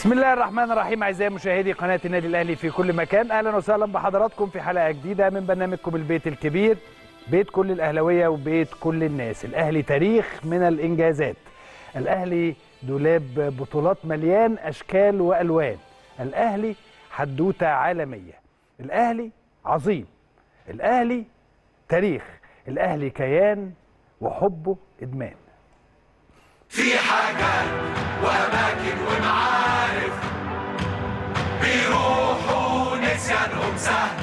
بسم الله الرحمن الرحيم اعزائي مشاهدي قناه النادي الاهلي في كل مكان اهلا وسهلا بحضراتكم في حلقه جديده من برنامجكم البيت الكبير بيت كل الاهلاويه وبيت كل الناس الاهلي تاريخ من الانجازات الاهلي دولاب بطولات مليان اشكال والوان الاهلي حدوته عالميه الاهلي عظيم الاهلي تاريخ الاهلي كيان وحبه ادمان في حاجات وأماكن ومعارف بيروحوا نسيانهم سهل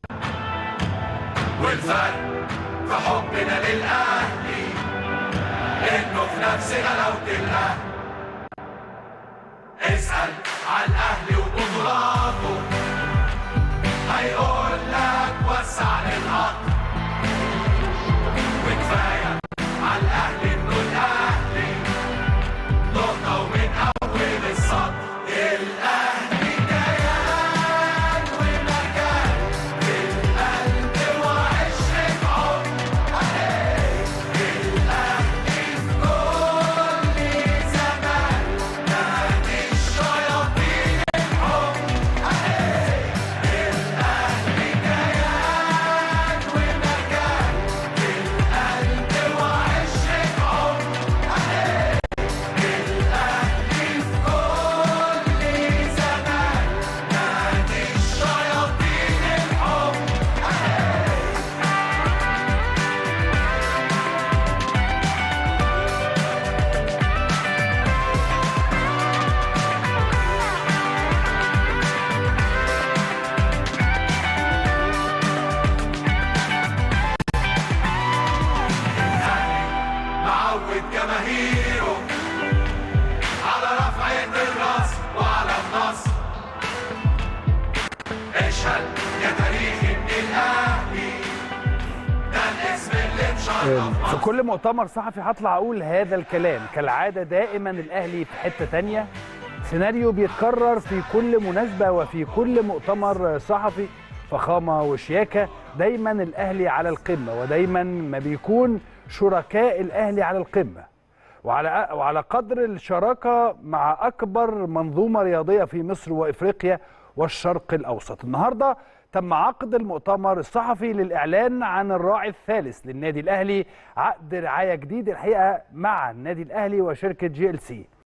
والفرق في حبنا للأهلي إنه في نفس غلاوة الأهل اسأل عن الأهلي وبطولاته هيقول لك وسع للقطر وكفاية على الأهلي إنه الأهلي نقطة ومن أول السطر الأهلي كيان ومكان في القلب وعشرة عمر الأهلي في كل زمان نادي الشياطين الحب الأهلي كيان ومكان في القلب وعشرة عمر الأهلي في كل زمان نادي الشياطين الحب معود جماهيره على رفعة الراس وعلى النصر اشهد يا تاريخ ان الاهلي ده الاسم اللي مشرف في مصر كل مؤتمر صحفي هطلع اقول هذا الكلام كالعاده دائما الاهلي في حته تانية سيناريو بيتكرر في كل مناسبه وفي كل مؤتمر صحفي فخامه وشياكه دايما الاهلي على القمه ودايما ما بيكون شركاء الاهلي على القمه وعلى وعلى قدر الشراكه مع اكبر منظومه رياضيه في مصر وافريقيا والشرق الاوسط النهارده تم عقد المؤتمر الصحفي للاعلان عن الراعي الثالث للنادي الاهلي عقد رعايه جديد الحقيقه مع النادي الاهلي وشركه جي ال سي